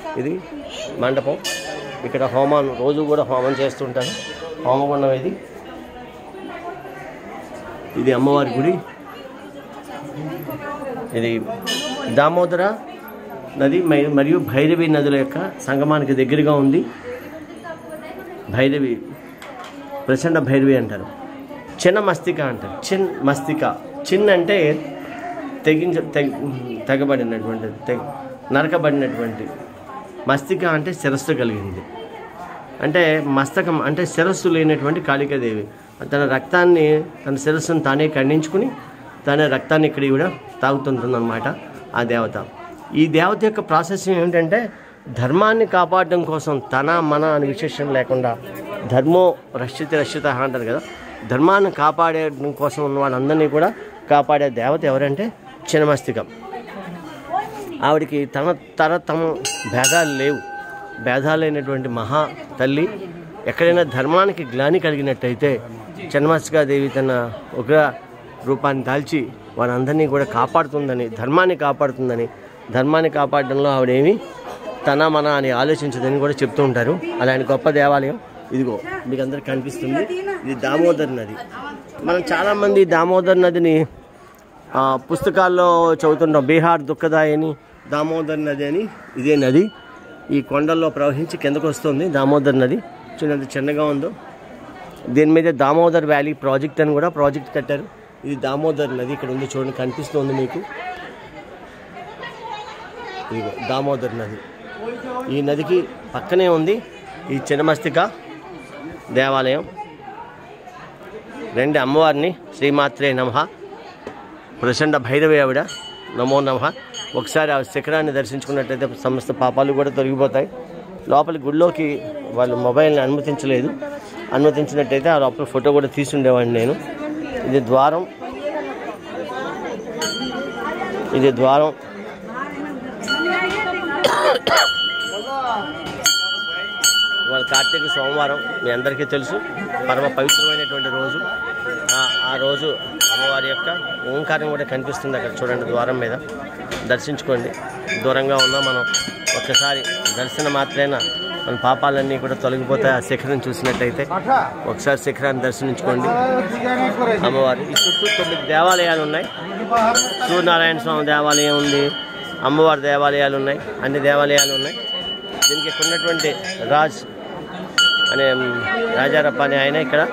ఇది మండపం ఇక్కడ హోమాన్ని రోజు కూడా హోమం చేస్తుంటారు హోమగుండం ఇది ఇది అమ్మవారి గుడి ఇది దామోదర నది మ- మరియు భైరవి నదుల యొక్క సంగమానికి దగ్గరగా ఉంది భైరవి ప్రచండ భైరవి అంటారు చిన్న మస్తిక అంటారు చిన్ మస్తిక చిన్ అంటే తెగించ తెగ తెగబడినటువంటి తెగ నరకబడినటువంటి మస్తిక అంటే శిరస్సు కలిగింది అంటే మస్తకం అంటే శిరస్సు లేనటువంటి కాళికాదేవి తన రక్తాన్ని తన శిరస్సును తానే ఖండించుకుని తన రక్తాన్ని ఇక్కడ కూడా తాగుతుంటుందన్నమాట ఆ దేవత ఈ దేవత యొక్క ప్రాసెస్ ఏమిటంటే ధర్మాన్ని కాపాడడం కోసం తన మన అనే విశేషం లేకుండా ధర్మో రక్షిత రక్షిత అంటారు కదా ధర్మాన్ని కాపాడడం కోసం ఉన్న వాళ్ళందరినీ కూడా కాపాడే దేవత ఎవరంటే చినమస్తికం ఆవిడికి తన తర తమ భేదాలు లేవు భేదాలైనటువంటి మహా తల్లి ఎక్కడైనా ధర్మానికి గ్లాని కలిగినట్టయితే దేవి తన ఉగ్ర రూపాన్ని దాల్చి వారందరినీ కూడా కాపాడుతుందని ధర్మాన్ని కాపాడుతుందని ధర్మాన్ని కాపాడడంలో ఆవిడేమి తన మన అని ఆలోచించదని కూడా చెప్తూ ఉంటారు అలాంటి గొప్ప దేవాలయం ఇదిగో మీకు అందరికి కనిపిస్తుంది ఇది దామోదర్ నది మనం చాలామంది దామోదర్ నదిని ఆ, పుస్తకాల్లో చదువుతుంటాం బీహార్ దుఃఖదాయని దామోదర్ నది అని ఇదే నది ఈ కొండల్లో ప్రవహించి కిందకు వస్తుంది దామోదర్ నది చూడండి చిన్నగా ఉందో దీని మీద దామోదర్ వ్యాలీ ప్రాజెక్ట్ అని కూడా ప్రాజెక్ట్ కట్టారు ఇది దామోదర్ నది ఇక్కడ ఉంది చూడండి కనిపిస్తుంది మీకు ఇదిగో దామోదర్ నది ఈ నదికి పక్కనే ఉంది ఈ చిన్నమస్తిక దేవాలయం రెండు అమ్మవారిని శ్రీమాత్రే నమః ప్రచండ భైరవి ఆవిడ నమో నమ ఒకసారి ఆ శిఖరాన్ని దర్శించుకున్నట్టయితే సమస్త పాపాలు కూడా తొలగిపోతాయి లోపలి గుడిలోకి వాళ్ళు మొబైల్ని అనుమతించలేదు అనుమతించినట్టయితే ఆ లోపల ఫోటో కూడా తీసుండేవాడిని నేను ఇది ద్వారం ఇది ద్వారం ఇవాళ కార్తీక సోమవారం మీ అందరికీ తెలుసు పరమ పవిత్రమైనటువంటి రోజు ఆ- ఆ రోజు అమ్మవారి యొక్క ఓంకారం కూడా కనిపిస్తుంది అక్కడ చూడండి ద్వారం మీద దర్శించుకోండి దూరంగా ఉన్నా మనం ఒక్కసారి దర్శన మాత్రేనా మన పాపాలన్నీ కూడా తొలగిపోతాయి ఆ శిఖరం చూసినట్టయితే ఒకసారి శిఖరాన్ని దర్శించుకోండి అమ్మవారి ఈ చుట్టూ తొమ్మిది దేవాలయాలు ఉన్నాయి సూర్యనారాయణ స్వామి దేవాలయం ఉంది అమ్మవారి దేవాలయాలు ఉన్నాయి అన్ని దేవాలయాలు ఉన్నాయి దీనికి ఇక్కడ ఉన్నటువంటి రాజ్ అనే మ్, రాజారప్ప అనే ఆయన ఇక్కడ